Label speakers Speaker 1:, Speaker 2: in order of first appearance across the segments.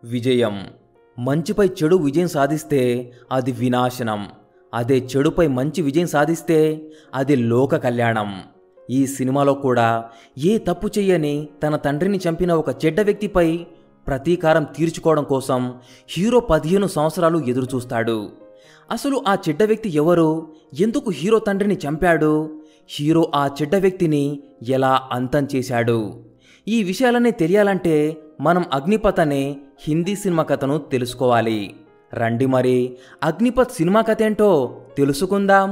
Speaker 1: విజయం మంచిపై చెడు విజయం సాధిస్తే అది వినాశనం అదే చెడుపై మంచి విజయం సాధిస్తే అది లోక కళ్యాణం ఈ సినిమాలో కూడా ఏ తప్పు చెయ్యని తన తండ్రిని చంపిన ఒక చెడ్డ వ్యక్తిపై ప్రతీకారం తీర్చుకోవడం కోసం హీరో పదిహేను సంవత్సరాలు ఎదురుచూస్తాడు అసలు ఆ చెడ్డ వ్యక్తి ఎవరు ఎందుకు హీరో తండ్రిని చంపాడు హీరో ఆ చెడ్డ వ్యక్తిని ఎలా అంతం చేశాడు ఈ విషయాలన్నీ తెలియాలంటే మనం అగ్నిపథ్ అనే హిందీ సినిమా కథను తెలుసుకోవాలి రండి మరి అగ్నిపథ్ సినిమా కథ ఏంటో తెలుసుకుందాం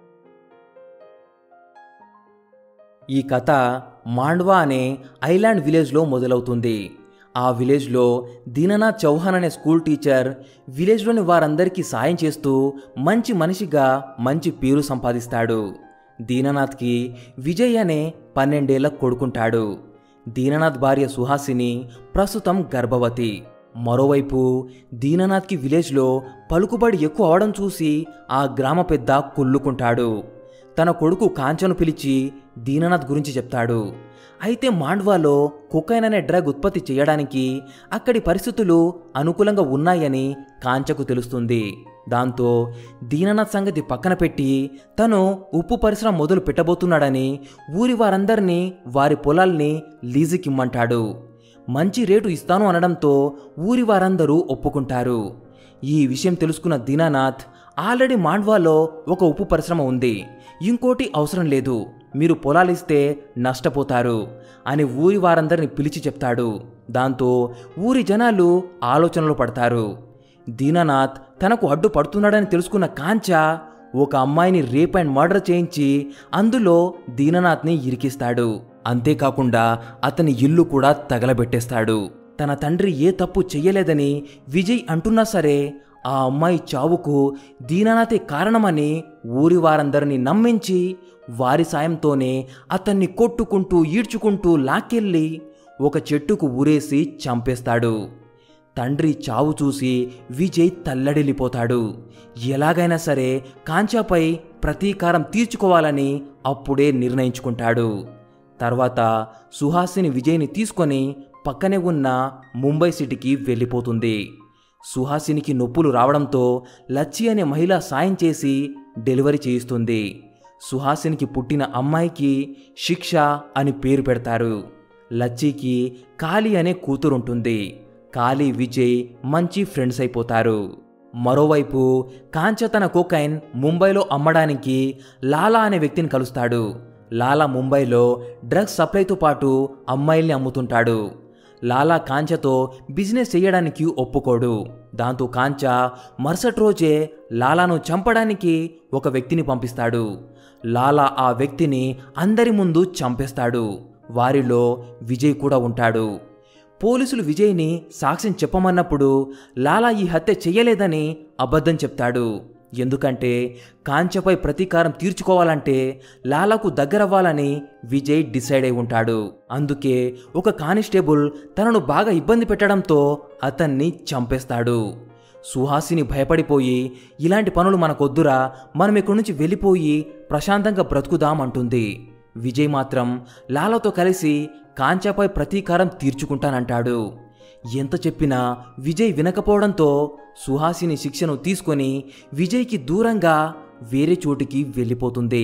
Speaker 1: ఈ కథ మాండ్వా అనే ఐలాండ్ విలేజ్లో మొదలవుతుంది ఆ విలేజ్లో దీననాథ్ చౌహాన్ అనే స్కూల్ టీచర్ విలేజ్లోని వారందరికీ సాయం చేస్తూ మంచి మనిషిగా మంచి పేరు సంపాదిస్తాడు దీననాథ్కి విజయ్ అనే పన్నెండేళ్ల కొడుకుంటాడు దీననాథ్ భార్య సుహాసిని ప్రస్తుతం గర్భవతి మరోవైపు దీననాథ్కి విలేజ్లో పలుకుబడి ఎక్కువ అవడం చూసి ఆ గ్రామ పెద్ద కుళ్ళుకుంటాడు తన కొడుకు కాంచను పిలిచి దీననాథ్ గురించి చెప్తాడు అయితే మాండ్వాలో కొకైన్ అనే డ్రగ్ ఉత్పత్తి చేయడానికి అక్కడి పరిస్థితులు అనుకూలంగా ఉన్నాయని కాంచకు తెలుస్తుంది దాంతో దీననాథ్ సంగతి పక్కన పెట్టి తను ఉప్పు పరిశ్రమ మొదలు పెట్టబోతున్నాడని ఊరి వారందరినీ వారి పొలాల్ని లీజుకిమ్మంటాడు మంచి రేటు ఇస్తాను అనడంతో ఊరి వారందరూ ఒప్పుకుంటారు ఈ విషయం తెలుసుకున్న దీనానాథ్ ఆల్రెడీ మాండ్వాలో ఒక ఉప్పు పరిశ్రమ ఉంది ఇంకోటి అవసరం లేదు మీరు పొలాలిస్తే నష్టపోతారు అని ఊరి వారందరిని పిలిచి చెప్తాడు దాంతో ఊరి జనాలు ఆలోచనలో పడతారు దీనానాథ్ తనకు అడ్డు పడుతున్నాడని తెలుసుకున్న కాంచ ఒక అమ్మాయిని రేప్ అండ్ మర్డర్ చేయించి అందులో దీననాథ్ని ఇరికిస్తాడు అంతేకాకుండా అతని ఇల్లు కూడా తగలబెట్టేస్తాడు తన తండ్రి ఏ తప్పు చెయ్యలేదని విజయ్ అంటున్నా సరే ఆ అమ్మాయి చావుకు దీననాథే కారణమని ఊరి వారందరినీ నమ్మించి వారి సాయంతోనే అతన్ని కొట్టుకుంటూ ఈడ్చుకుంటూ లాక్కెళ్ళి ఒక చెట్టుకు ఊరేసి చంపేస్తాడు తండ్రి చావు చూసి విజయ్ తల్లడిల్లిపోతాడు ఎలాగైనా సరే కాంచాపై ప్రతీకారం తీర్చుకోవాలని అప్పుడే నిర్ణయించుకుంటాడు తర్వాత సుహాసిని విజయ్ని తీసుకొని పక్కనే ఉన్న ముంబై సిటీకి వెళ్ళిపోతుంది సుహాసినికి నొప్పులు రావడంతో లచ్చి అనే మహిళ సాయం చేసి డెలివరీ చేయిస్తుంది సుహాసినికి పుట్టిన అమ్మాయికి శిక్ష అని పేరు పెడతారు లచ్చికి కాళీ అనే కూతురుంటుంది కాళీ విజయ్ మంచి ఫ్రెండ్స్ అయిపోతారు మరోవైపు కాంచ తన కోకైన్ ముంబైలో అమ్మడానికి లాలా అనే వ్యక్తిని కలుస్తాడు లాలా ముంబైలో డ్రగ్స్ సప్లైతో పాటు అమ్మాయిల్ని అమ్ముతుంటాడు లాలా కాంచతో బిజినెస్ చేయడానికి ఒప్పుకోడు దాంతో కాంచ మరుసటి రోజే లాలాను చంపడానికి ఒక వ్యక్తిని పంపిస్తాడు లాలా ఆ వ్యక్తిని అందరి ముందు చంపేస్తాడు వారిలో విజయ్ కూడా ఉంటాడు పోలీసులు విజయ్ని సాక్ష్యం చెప్పమన్నప్పుడు లాలా ఈ హత్య చెయ్యలేదని అబద్ధం చెప్తాడు ఎందుకంటే కాంచపై ప్రతీకారం తీర్చుకోవాలంటే లాలాకు దగ్గరవ్వాలని విజయ్ డిసైడ్ అయి ఉంటాడు అందుకే ఒక కానిస్టేబుల్ తనను బాగా ఇబ్బంది పెట్టడంతో అతన్ని చంపేస్తాడు సుహాసిని భయపడిపోయి ఇలాంటి పనులు మనకొద్దురా మనం ఇక్కడి నుంచి వెళ్ళిపోయి ప్రశాంతంగా బ్రతుకుదాం అంటుంది విజయ్ మాత్రం లాలాతో కలిసి కాంచాపై ప్రతీకారం తీర్చుకుంటానంటాడు ఎంత చెప్పినా విజయ్ వినకపోవడంతో సుహాసిని శిక్షను తీసుకొని విజయ్కి దూరంగా వేరే చోటికి వెళ్ళిపోతుంది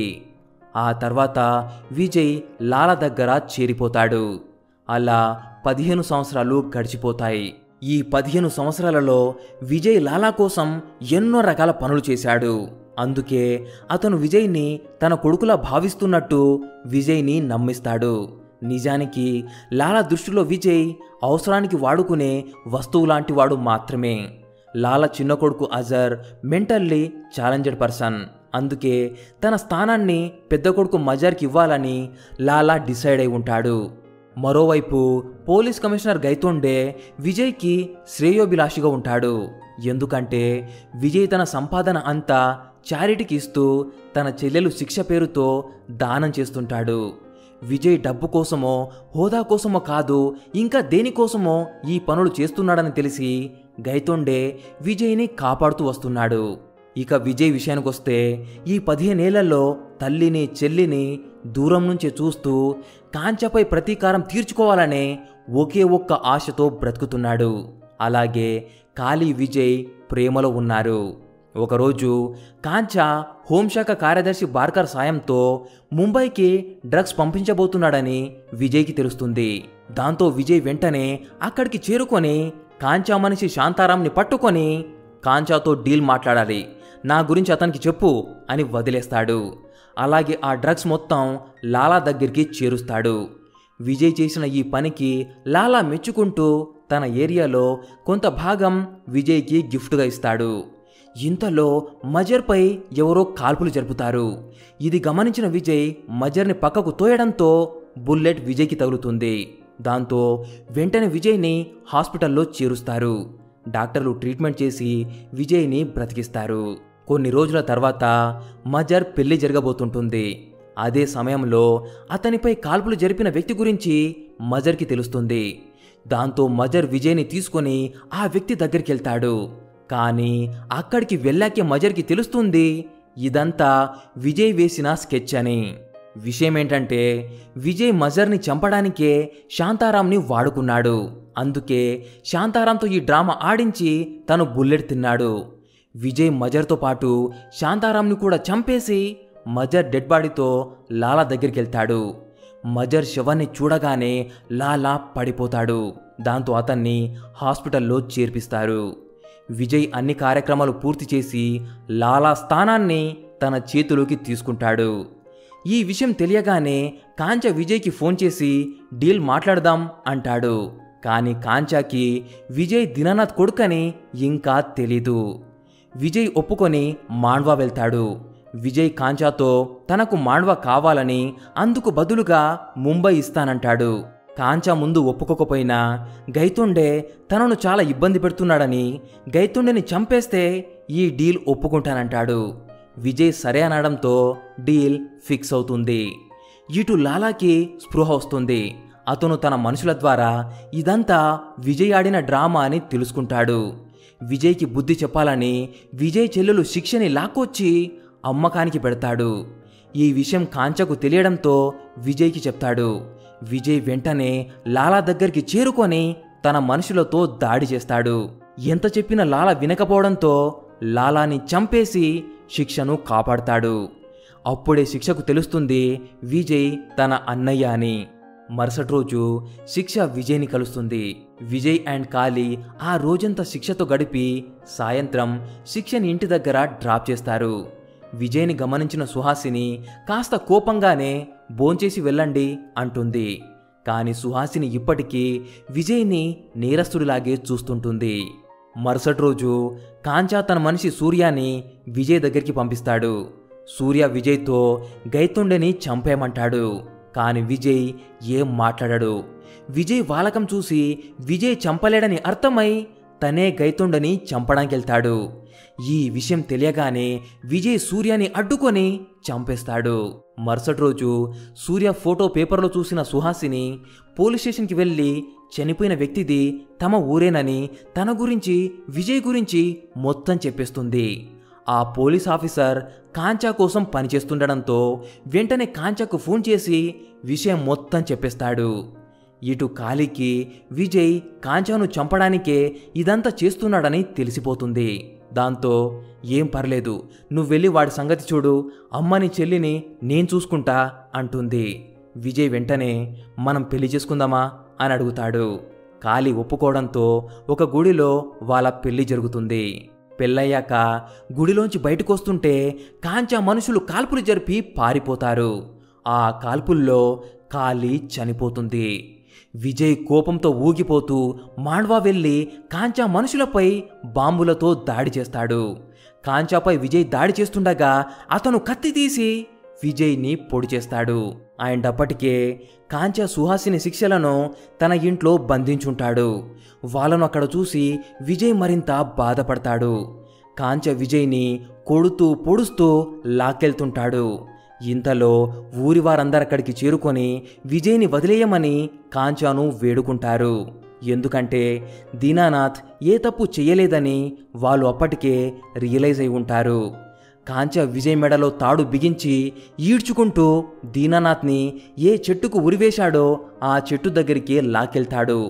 Speaker 1: ఆ తర్వాత విజయ్ లాల దగ్గర చేరిపోతాడు అలా పదిహేను సంవత్సరాలు గడిచిపోతాయి ఈ పదిహేను సంవత్సరాలలో విజయ్ లాలా కోసం ఎన్నో రకాల పనులు చేశాడు అందుకే అతను విజయ్ని తన కొడుకులా భావిస్తున్నట్టు విజయ్ని నమ్మిస్తాడు నిజానికి లాలా దృష్టిలో విజయ్ అవసరానికి వాడుకునే వస్తువు లాంటి వాడు మాత్రమే లాలా చిన్న కొడుకు అజర్ మెంటల్లీ ఛాలెంజెడ్ పర్సన్ అందుకే తన స్థానాన్ని పెద్ద కొడుకు మజార్కి ఇవ్వాలని లాలా డిసైడ్ అయి ఉంటాడు మరోవైపు పోలీస్ కమిషనర్ గైతోండే విజయ్కి శ్రేయోభిలాషిగా ఉంటాడు ఎందుకంటే విజయ్ తన సంపాదన అంతా చారిటీకి ఇస్తూ తన చెల్లెలు శిక్ష పేరుతో దానం చేస్తుంటాడు విజయ్ డబ్బు కోసమో హోదా కోసమో కాదు ఇంకా దేనికోసమో ఈ పనులు చేస్తున్నాడని తెలిసి గైతోండే విజయ్ని కాపాడుతూ వస్తున్నాడు ఇక విజయ్ విషయానికొస్తే ఈ పదిహేనేళ్లలో తల్లిని చెల్లిని దూరం నుంచే చూస్తూ కాంచపై ప్రతీకారం తీర్చుకోవాలనే ఒకే ఒక్క ఆశతో బ్రతుకుతున్నాడు అలాగే కాళీ విజయ్ ప్రేమలో ఉన్నారు ఒకరోజు కాంచా హోంశాఖ కార్యదర్శి బార్కర్ సాయంతో ముంబైకి డ్రగ్స్ పంపించబోతున్నాడని విజయ్కి తెలుస్తుంది దాంతో విజయ్ వెంటనే అక్కడికి చేరుకొని కాంచా మనిషి శాంతారాంని పట్టుకొని కాంచాతో డీల్ మాట్లాడాలి నా గురించి అతనికి చెప్పు అని వదిలేస్తాడు అలాగే ఆ డ్రగ్స్ మొత్తం లాలా దగ్గరికి చేరుస్తాడు విజయ్ చేసిన ఈ పనికి లాలా మెచ్చుకుంటూ తన ఏరియాలో కొంత భాగం విజయ్కి గిఫ్ట్గా ఇస్తాడు ఇంతలో మజర్పై ఎవరో కాల్పులు జరుపుతారు ఇది గమనించిన విజయ్ మజర్ని పక్కకు తోయడంతో బుల్లెట్ విజయ్కి తగులుతుంది దాంతో వెంటనే విజయ్ని హాస్పిటల్లో చేరుస్తారు డాక్టర్లు ట్రీట్మెంట్ చేసి విజయ్ని బ్రతికిస్తారు కొన్ని రోజుల తర్వాత మజర్ పెళ్లి జరగబోతుంటుంది అదే సమయంలో అతనిపై కాల్పులు జరిపిన వ్యక్తి గురించి మజర్కి తెలుస్తుంది దాంతో మజర్ విజయ్ని తీసుకొని ఆ వ్యక్తి దగ్గరికి వెళ్తాడు కానీ అక్కడికి వెళ్ళాకే మజర్కి తెలుస్తుంది ఇదంతా విజయ్ వేసిన స్కెచ్ అని విషయం ఏంటంటే విజయ్ మజర్ని చంపడానికే శాంతారాంని వాడుకున్నాడు అందుకే శాంతారాంతో ఈ డ్రామా ఆడించి తను బుల్లెట్ తిన్నాడు విజయ్ మజర్తో పాటు శాంతారాంని కూడా చంపేసి మజర్ డెడ్ బాడీతో లాలా దగ్గరికి వెళ్తాడు మజర్ శవాన్ని చూడగానే లాలా పడిపోతాడు దాంతో అతన్ని హాస్పిటల్లో చేర్పిస్తారు విజయ్ అన్ని కార్యక్రమాలు పూర్తి చేసి లాలా స్థానాన్ని తన చేతిలోకి తీసుకుంటాడు ఈ విషయం తెలియగానే కాంచా విజయ్కి ఫోన్ చేసి డీల్ మాట్లాడదాం అంటాడు కానీ కాంచాకి విజయ్ దినానాథ్ కొడుకని ఇంకా తెలీదు విజయ్ ఒప్పుకొని మాండ్వా వెళ్తాడు విజయ్ కాంచాతో తనకు మాండ్వా కావాలని అందుకు బదులుగా ముంబై ఇస్తానంటాడు కాంచా ముందు ఒప్పుకోకపోయినా గైతుండే తనను చాలా ఇబ్బంది పెడుతున్నాడని గైతుండెని చంపేస్తే ఈ డీల్ ఒప్పుకుంటానంటాడు విజయ్ సరే అనడంతో డీల్ ఫిక్స్ అవుతుంది ఇటు లాలాకి స్పృహ వస్తుంది అతను తన మనుషుల ద్వారా ఇదంతా విజయ్ ఆడిన డ్రామా అని తెలుసుకుంటాడు విజయ్కి బుద్ధి చెప్పాలని విజయ్ చెల్లెలు శిక్షని లాక్కొచ్చి అమ్మకానికి పెడతాడు ఈ విషయం కాంచకు తెలియడంతో విజయ్కి చెప్తాడు విజయ్ వెంటనే లాలా దగ్గరికి చేరుకొని తన మనుషులతో దాడి చేస్తాడు ఎంత చెప్పినా లాలా వినకపోవడంతో లాలాని చంపేసి శిక్షను కాపాడతాడు అప్పుడే శిక్షకు తెలుస్తుంది విజయ్ తన అన్నయ్య అని మరుసటి రోజు శిక్ష విజయ్ని కలుస్తుంది విజయ్ అండ్ కాళీ ఆ రోజంతా శిక్షతో గడిపి సాయంత్రం శిక్షని ఇంటి దగ్గర డ్రాప్ చేస్తారు విజయ్ని గమనించిన సుహాసిని కాస్త కోపంగానే భోంచేసి వెళ్ళండి అంటుంది కానీ సుహాసిని ఇప్పటికీ విజయ్ని నేరస్తుడిలాగే చూస్తుంటుంది మరుసటి రోజు కాంచా తన మనిషి సూర్యాని విజయ్ దగ్గరికి పంపిస్తాడు సూర్య విజయ్తో గైతుండెని చంపేయమంటాడు కానీ విజయ్ ఏం మాట్లాడాడు విజయ్ వాలకం చూసి విజయ్ చంపలేడని అర్థమై తనే గైతుండని చంపడానికి వెళ్తాడు ఈ విషయం తెలియగానే విజయ్ సూర్యని అడ్డుకొని చంపేస్తాడు మరుసటి రోజు సూర్య ఫోటో పేపర్లో చూసిన సుహాసిని పోలీస్ స్టేషన్కి వెళ్ళి చనిపోయిన వ్యక్తిది తమ ఊరేనని తన గురించి విజయ్ గురించి మొత్తం చెప్పేస్తుంది ఆ పోలీస్ ఆఫీసర్ కాంచా కోసం పనిచేస్తుండడంతో వెంటనే కాంచాకు ఫోన్ చేసి విషయం మొత్తం చెప్పేస్తాడు ఇటు కాళీకి విజయ్ కాంచాను చంపడానికే ఇదంతా చేస్తున్నాడని తెలిసిపోతుంది దాంతో ఏం పర్లేదు నువ్వు వెళ్ళి వాడి సంగతి చూడు అమ్మని చెల్లిని నేను చూసుకుంటా అంటుంది విజయ్ వెంటనే మనం పెళ్లి చేసుకుందామా అని అడుగుతాడు కాళీ ఒప్పుకోవడంతో ఒక గుడిలో వాళ్ళ పెళ్లి జరుగుతుంది పెళ్ళయ్యాక గుడిలోంచి బయటకు వస్తుంటే కాంచా మనుషులు కాల్పులు జరిపి పారిపోతారు ఆ కాల్పుల్లో కాళీ చనిపోతుంది విజయ్ కోపంతో ఊగిపోతూ మాండ్వా వెళ్ళి కాంచా మనుషులపై బాంబులతో దాడి చేస్తాడు కాంచాపై విజయ్ దాడి చేస్తుండగా అతను కత్తి తీసి విజయ్ని పొడి చేస్తాడు అండ్ అప్పటికే కాంచా సుహాసిని శిక్షలను తన ఇంట్లో బంధించుంటాడు వాళ్ళను అక్కడ చూసి విజయ్ మరింత బాధపడతాడు కాంచ విజయ్ని కొడుతూ పొడుస్తూ లాక్కెళ్తుంటాడు ఇంతలో ఊరి వారందరు అక్కడికి చేరుకొని విజయ్ని వదిలేయమని కాంచాను వేడుకుంటారు ఎందుకంటే దీనానాథ్ ఏ తప్పు చేయలేదని వాళ్ళు అప్పటికే రియలైజ్ అయి ఉంటారు కాంచ విజయ్ మెడలో తాడు బిగించి ఈడ్చుకుంటూ దీనానాథ్ని ఏ చెట్టుకు ఉరివేశాడో ఆ చెట్టు దగ్గరికి లాక్కెళ్తాడు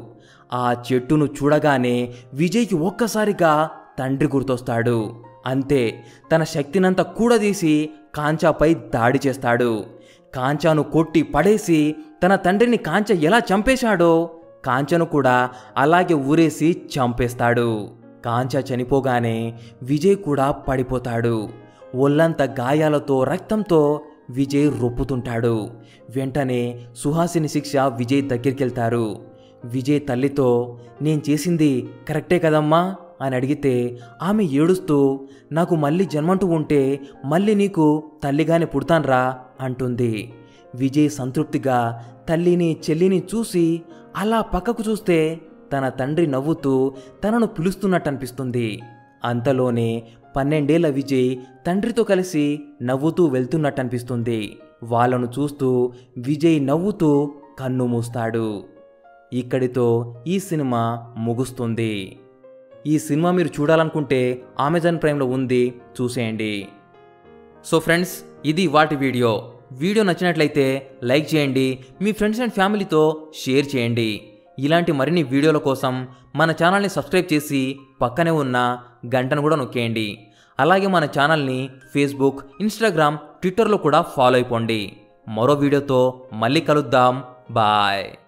Speaker 1: ఆ చెట్టును చూడగానే విజయ్కి ఒక్కసారిగా తండ్రి గుర్తొస్తాడు అంతే తన శక్తినంతా కూడదీసి కాంచాపై దాడి చేస్తాడు కాంచాను కొట్టి పడేసి తన తండ్రిని కాంచ ఎలా చంపేశాడో కాంచను కూడా అలాగే ఊరేసి చంపేస్తాడు కాంచ చనిపోగానే విజయ్ కూడా పడిపోతాడు ఒళ్ళంత గాయాలతో రక్తంతో విజయ్ రొప్పుతుంటాడు వెంటనే సుహాసిని శిక్ష విజయ్ దగ్గరికెళ్తారు విజయ్ తల్లితో నేను చేసింది కరెక్టే కదమ్మా అని అడిగితే ఆమె ఏడుస్తూ నాకు మళ్ళీ జన్మంటూ ఉంటే మళ్ళీ నీకు తల్లిగానే పుడతాన్రా అంటుంది విజయ్ సంతృప్తిగా తల్లిని చెల్లిని చూసి అలా పక్కకు చూస్తే తన తండ్రి నవ్వుతూ తనను పిలుస్తున్నట్టు అనిపిస్తుంది అంతలోనే పన్నెండేళ్ల విజయ్ తండ్రితో కలిసి నవ్వుతూ వెళ్తున్నట్టు అనిపిస్తుంది వాళ్ళను చూస్తూ విజయ్ నవ్వుతూ కన్ను మూస్తాడు ఇక్కడితో ఈ సినిమా ముగుస్తుంది ఈ సినిమా మీరు చూడాలనుకుంటే అమెజాన్ ప్రైమ్లో ఉంది చూసేయండి సో ఫ్రెండ్స్ ఇది వాటి వీడియో వీడియో నచ్చినట్లయితే లైక్ చేయండి మీ ఫ్రెండ్స్ అండ్ ఫ్యామిలీతో షేర్ చేయండి ఇలాంటి మరిన్ని వీడియోల కోసం మన ఛానల్ని సబ్స్క్రైబ్ చేసి పక్కనే ఉన్న గంటను కూడా నొక్కేయండి అలాగే మన ఛానల్ని ఫేస్బుక్ ఇన్స్టాగ్రామ్ ట్విట్టర్లో కూడా ఫాలో అయిపోండి మరో వీడియోతో మళ్ళీ కలుద్దాం బాయ్